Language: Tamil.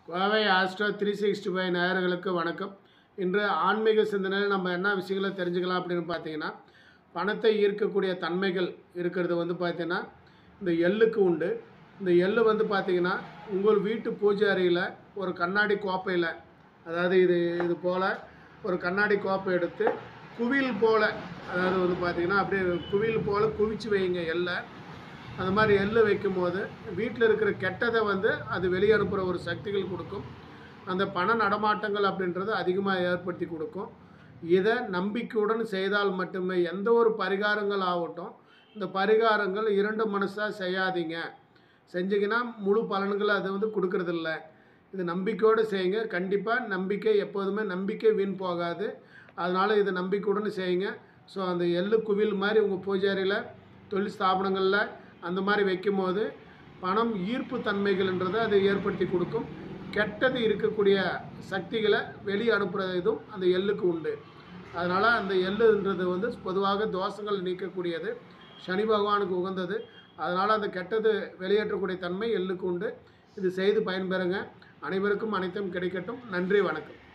Kovai Astro three sixty five நேயர்களுக்கு வணக்கம் இன்று ஆன்மீக சிந்தனையில் நம்ம என்ன விஷயங்களை தெரிஞ்சுக்கலாம் அப்படின்னு பார்த்தீங்கன்னா பணத்தை ஈர்க்கக்கூடிய தன்மைகள் இருக்கிறது வந்து பார்த்தீங்கன்னா இந்த எள்ளுக்கு உண்டு இந்த எள்ளு வந்து பார்த்தீங்கன்னா உங்கள் வீட்டு பூஜை அறையில் ஒரு கண்ணாடி கோப்பையில் அதாவது இது இது போல் ஒரு கண்ணாடி கோப்பை எடுத்து குவில் போல் அதாவது வந்து பார்த்தீங்கன்னா அப்படியே குவில் போல் குவிச்சு வைங்க எள்ளை அந்த மாதிரி எள்ளு வைக்கும்போது வீட்டில் இருக்கிற கெட்டதை வந்து அது வெளியே அனுப்புகிற ஒரு சக்திகள் கொடுக்கும் அந்த பண நடமாட்டங்கள் அப்படின்றது அதிகமாக ஏற்படுத்தி கொடுக்கும் இதை நம்பிக்கையுடன் செய்தால் மட்டுமே எந்த ஒரு பரிகாரங்கள் ஆகட்டும் இந்த பரிகாரங்கள் இரண்டு மனசாக செய்யாதீங்க செஞ்சீங்கன்னா முழு பலன்கள் அது வந்து கொடுக்கறதில்ல இது நம்பிக்கையோடு செய்யுங்க கண்டிப்பாக நம்பிக்கை எப்போதுமே நம்பிக்கை வீண் போகாது அதனால் இது நம்பிக்கையுடன் செய்யுங்க ஸோ அந்த எள்ளு குவில் மாதிரி உங்கள் பூஜாரியில் தொழில் ஸ்தாபனங்களில் அந்த மாதிரி வைக்கும்போது பணம் ஈர்ப்பு தன்மைகள்ன்றதை அது ஏற்படுத்தி கொடுக்கும் கெட்டது இருக்கக்கூடிய சக்திகளை வெளியே அனுப்புகிற இதுவும் அந்த எள்ளுக்கு உண்டு அதனால் அந்த எள்ளுன்றது வந்து பொதுவாக தோஷங்கள் நீக்கக்கூடியது சனி பகவானுக்கு உகந்தது அதனால் அந்த கெட்டது வெளியேற்றக்கூடிய தன்மை எள்ளுக்கு உண்டு இது செய்து பயன்பெறுங்க அனைவருக்கும் அனைத்தும் கிடைக்கட்டும் நன்றி வணக்கம்